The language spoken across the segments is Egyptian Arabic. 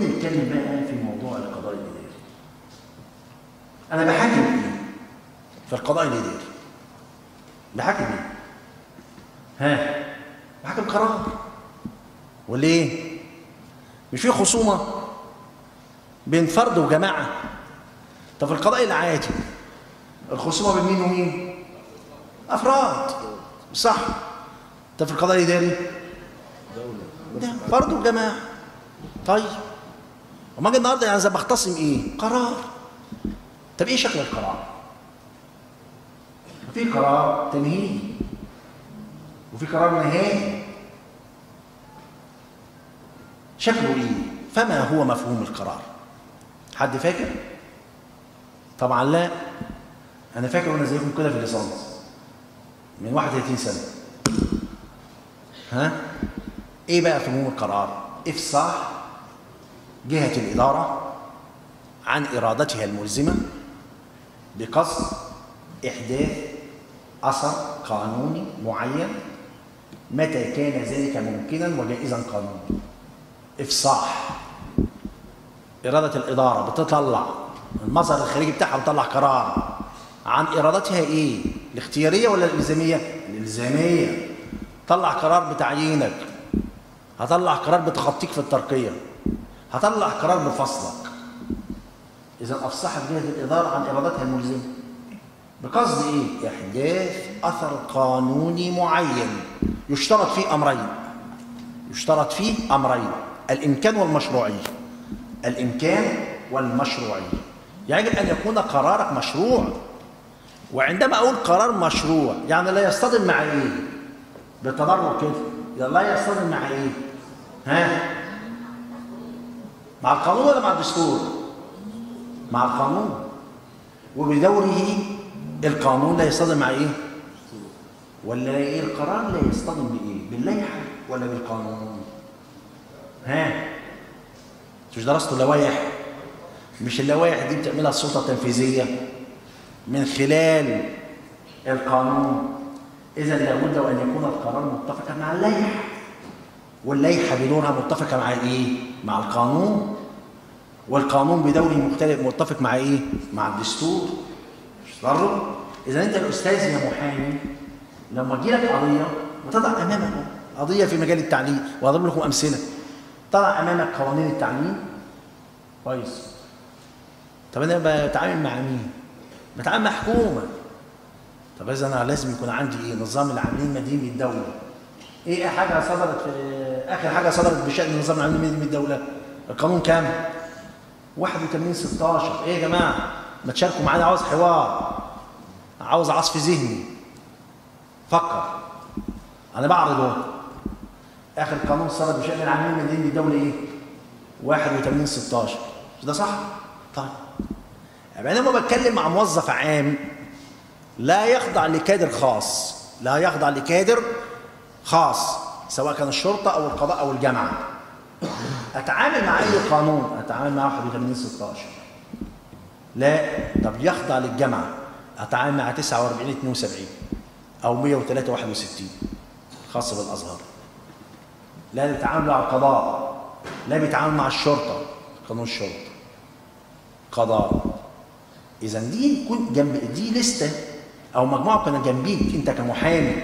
خلينا نتكلم بقى في موضوع القضاء الاداري انا بحاكم ايه في القضاء الاداري بحاكم ايه ها بحاكم قرار وليه مش في خصومه بين فرد وجماعه طب في القضاء العادي الخصومه بين مين ومين افراد صح طب في القضاء الاداري ده فرد وجماعه طيب وما اجي النهارده يعني زي بختصم ايه قرار طب ايه شكل القرار في قرار تمهيدي وفي قرار نهائي شكله ايه فما هو مفهوم القرار حد فاكر طبعا لا انا فاكر وانا زيكم كده في الليسانس من 31 سنه ها ايه بقى مفهوم القرار افصاح جهه الاداره عن ارادتها الملزمه بقصد احداث اثر قانوني معين متى كان ذلك ممكنا وجائزا قانونا افصاح اراده الاداره بتطلع المظهر الخارجي بتاعها بتطلع قرار عن ارادتها ايه الاختياريه ولا الالزاميه الالزاميه طلع قرار بتعيينك هطلع قرار بتخطيك في الترقيه هطلع قرار بفصلك اذا افصحت جهه الاداره عن ارادتها الملزمه بقصد ايه احداث اثر قانوني معين يشترط فيه امرين يشترط فيه امرين الامكان والمشروعيه الامكان والمشروعيه يجب ان يكون قرارك مشروع وعندما اقول قرار مشروع يعني لا يصطدم مع ايه بالتضرر كده لا يصطدم مع ايه ها مع القانون ولا مع الدستور مع القانون وبدوره القانون لا يصطدم مع ايه ولا ايه القرار لا يصطدم بايه باللائحه ولا بالقانون ها مش درستوا اللوائح مش اللوائح دي بتعملها السلطه التنفيذيه من خلال القانون اذا لابد وان يكون القرار متفقا مع اللائحه واللائحه بدورها متفقه مع ايه مع القانون والقانون بدوره مختلف متفق مع ايه مع الدستور مش ضرب اذا انت الاستاذ يا محامي لما تجي لك قضيه وتضع امامك قضيه في مجال التعليم واضرب لكم امثله تضع امامك قوانين التعليم كويس طب انا بتعامل مع مين بتعامل مع حكومه طب اذا انا لازم يكون عندي ايه نظام العاملين المدنيين بالدوله ايه حاجه صدرت في اخر حاجه صدرت بشان نظام العاملين المدنيين بالدوله القانون كام 81 16 ايه يا جماعه ما تشاركوا معانا عاوز حوار عاوز عصف ذهني فكر انا بعرض اهو اخر قانون صدر بشان العاملين المدنيين بالدوله ايه 81 16 مش ده صح طيب يعني انا لما بتكلم مع موظف عام لا يخضع لكادر خاص لا يخضع لكادر خاص سواء كان الشرطه او القضاء او الجامعه اتعامل مع اي قانون اتعامل مع 81 16 لا طب يخضع للجامعه اتعامل مع 49 72 او 103 61 خاص بالازهر لا بيتعامل مع القضاء لا بيتعامل مع الشرطه قانون الشرطه قضاء اذا دي يكون جنب دي لسته او مجموعه كانوا جنبيك انت كمحامي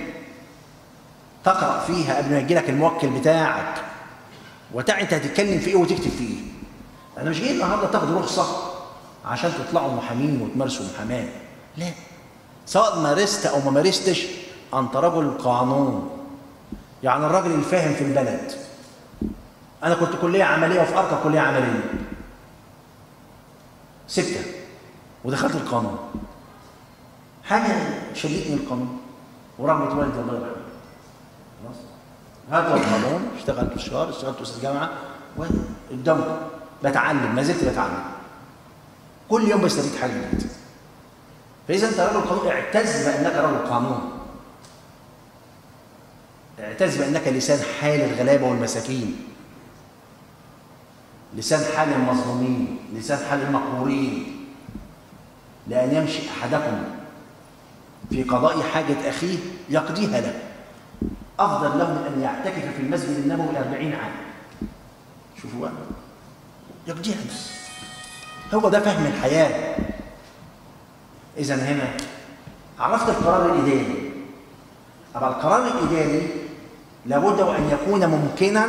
تقرا فيها قبل ما يجي لك الموكل بتاعك وتعي انت هتتكلم في ايه وتكتب في ايه انا مش جاي النهارده تاخد رخصه عشان تطلعوا محامين وتمارسوا محاماه لا سواء مارست او ما مارستش انت رجل قانون يعني الراجل الفاهم في البلد انا كنت كليه عمليه وفي ارقى كليه عمليه سبتها ودخلت القانون حاجه شدتني القانون ورغبه والدي الله يرحمه خلاص هذا القانون اشتغلت في شهر اشتغلت استاذ جامعه وقدامكم بتعلم ما زلت بتعلم كل يوم بستفيد حاجه جديده فاذا انت رجل قانون اعتز بانك رجل قانون اعتز بانك لسان حال الغلابه والمساكين لسان حال المظلومين لسان حال المقهورين لأن يمشي أحدكم في قضاء حاجة أخيه يقضيها له أفضل له من أن يعتكف في المسجد النبوي أربعين عام شوفوا بقى يقضيها بس هو ده فهم الحياة إذا هنا عرفت القرار الإداري أبقى القرار الإداري لابد وأن يكون ممكنا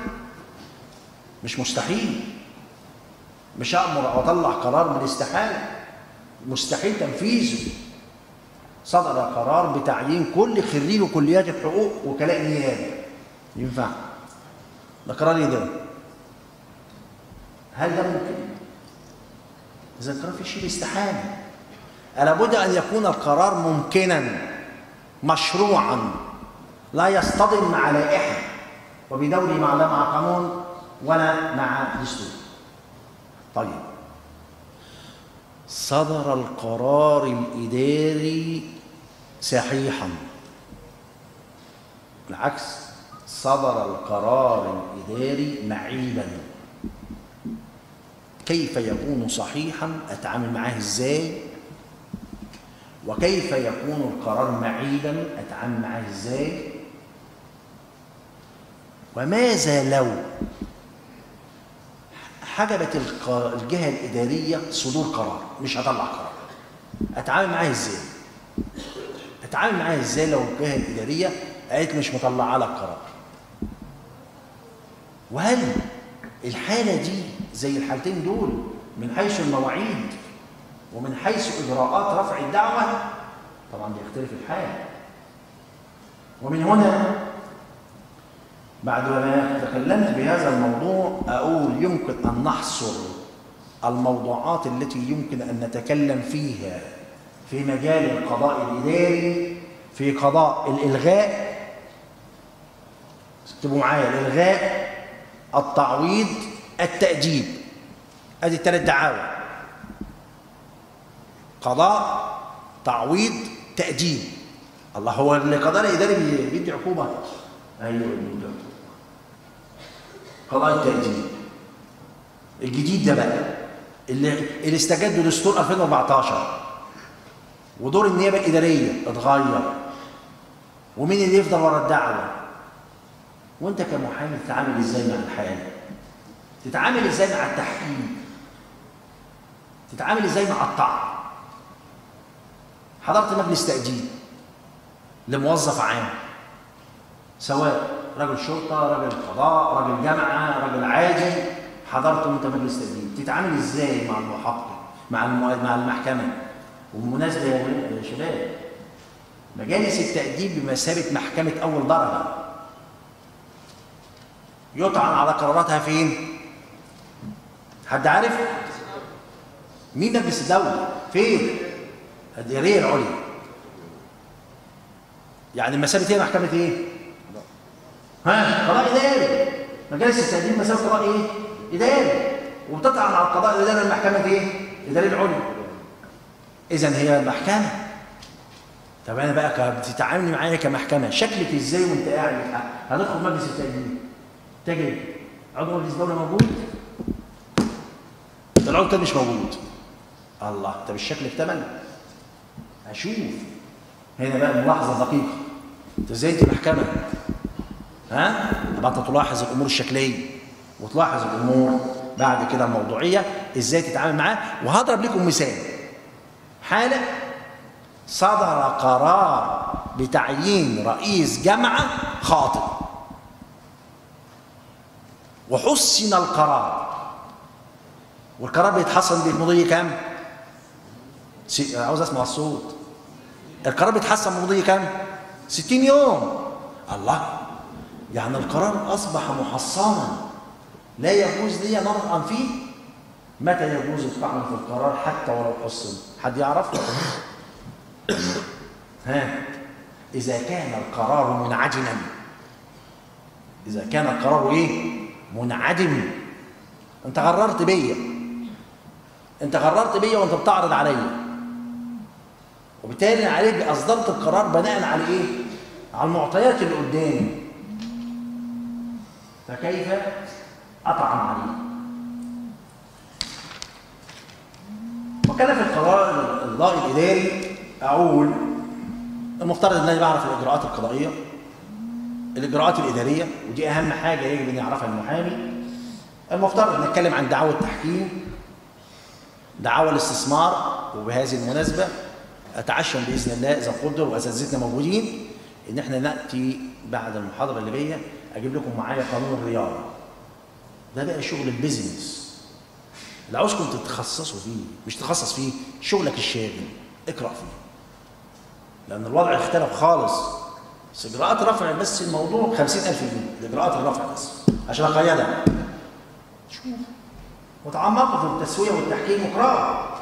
مش مستحيل مش أأمر أو أطلع قرار من الاستحالة مستحيل تنفيذه صدر قرار بتعيين كل خريج كليات الحقوق وكلاء نيابه ينفع ده قرار إداري هل ده ممكن؟ إذا القرار في شيء استحالة لابد أن يكون القرار ممكنا مشروعا لا يصطدم مع لائحة وبدوري مع لا مع قانون ولا مع دستور طيب صدر القرار الإداري صحيحا بالعكس صدر القرار الإداري معيبا كيف يكون صحيحا أتعامل معاه إزاي وكيف يكون القرار معيبا أتعامل معاه إزاي وماذا لو حجبت الجهة الإدارية صدور قرار مش هطلع قرار أتعامل معاه إزاي أتعامل معاه إزاي لو الجهة الإدارية قالت مش مطلعة لك قرار وهل الحالة دي زي الحالتين دول من حيث المواعيد ومن حيث إجراءات رفع الدعوة طبعا بيختلف الحال ومن هنا بعد ما تكلمت بهذا الموضوع أقول يمكن أن نحصر الموضوعات التي يمكن أن نتكلم فيها في مجال القضاء الإداري في قضاء الإلغاء اكتبوا معايا الإلغاء التعويض التأديب ادي الثلاث دعاوى قضاء تعويض تأديب الله هو القضاء الإداري بيدي عقوبة أيوه بيدي عقوبة قضاء التأديب الجديد ده بقى اللي, اللي استجد دستور 2014 ودور النيابة الإدارية اتغير ومين اللي يفضل ورا الدعوة وانت كمحامي تتعامل ازاي مع الحالة تتعامل ازاي مع التحقيق تتعامل ازاي مع الطعن حضرت مجلس تأديب لموظف عام سواء رجل شرطة رجل قضاء رجل جامعة رجل عادي حضرت انت مجلس تأديب تتعامل ازاي مع المحقق مع مع المحكمة وبالمناسبة يا شباب مجالس التأديب بمثابة محكمة أول درجة يطعن على قراراتها فين؟ حد عارف؟ مين مجلس الدولة؟ فين؟ الإدارية العليا يعني المثابة هي محكمة إيه؟ ها؟ قضاء إداري مجالس التأديب مثابة قضاء إيه؟ إداري وبتطعن على القضاء الإداري المحكمة إيه؟ الإدارية العليا إذا هي محكمة طب أنا بقى بتتعاملي معايا كمحكمة شكلك إزاي وأنت قاعد هندخل مجلس التأديب تجد عضو مجلس الدولة موجود العضو التاني مش موجود الله طب الشكل اكتمل اشوف هنا بقى ملاحظه دقيقه انت ازاي انت محكمه ها يبقى انت تلاحظ الامور الشكليه وتلاحظ الامور بعد كده الموضوعيه ازاي تتعامل معاه وهضرب لكم مثال حاله صدر قرار بتعيين رئيس جامعه خاطئ وحسن القرار والقرار بيتحسن بمضي كام؟ عاوز اسمع الصوت القرار بيتحسن بمضي كام؟ 60 يوم الله يعني القرار اصبح محصنا لا يجوز لي نطعن فيه متى يجوز الطعن في القرار حتى ولو حسن حد يعرف ها اذا كان القرار منعدما اذا كان القرار ايه منعدم انت غررت بيا انت غررت بيا وانت بتعرض عليا وبالتالي عليك اصدرت القرار بناء على ايه على المعطيات اللي قدامي فكيف اطعن عليه وكان في القرار القضاء الاداري اقول المفترض ان انا بعرف الاجراءات القضائيه الاجراءات الاداريه ودي اهم حاجه يجب ان يعرفها المحامي المفترض نتكلم عن دعاوى التحكيم دعاوى الاستثمار وبهذه المناسبة أتعشم بإذن الله إذا قدر وأساتذتنا موجودين إن إحنا نأتي بعد المحاضرة اللي جاية أجيب لكم معايا قانون الرياضة ده بقى شغل البيزنس اللي عاوزكم تتخصصوا فيه مش تتخصص فيه شغلك الشاغل اقرأ فيه لأن الوضع اختلف خالص بس إجراءات رفع بس الموضوع 50000 جنيه إجراءات الرفع بس عشان أقيدها شوف وتعمقوا في التسوية والتحكيم واقرأوا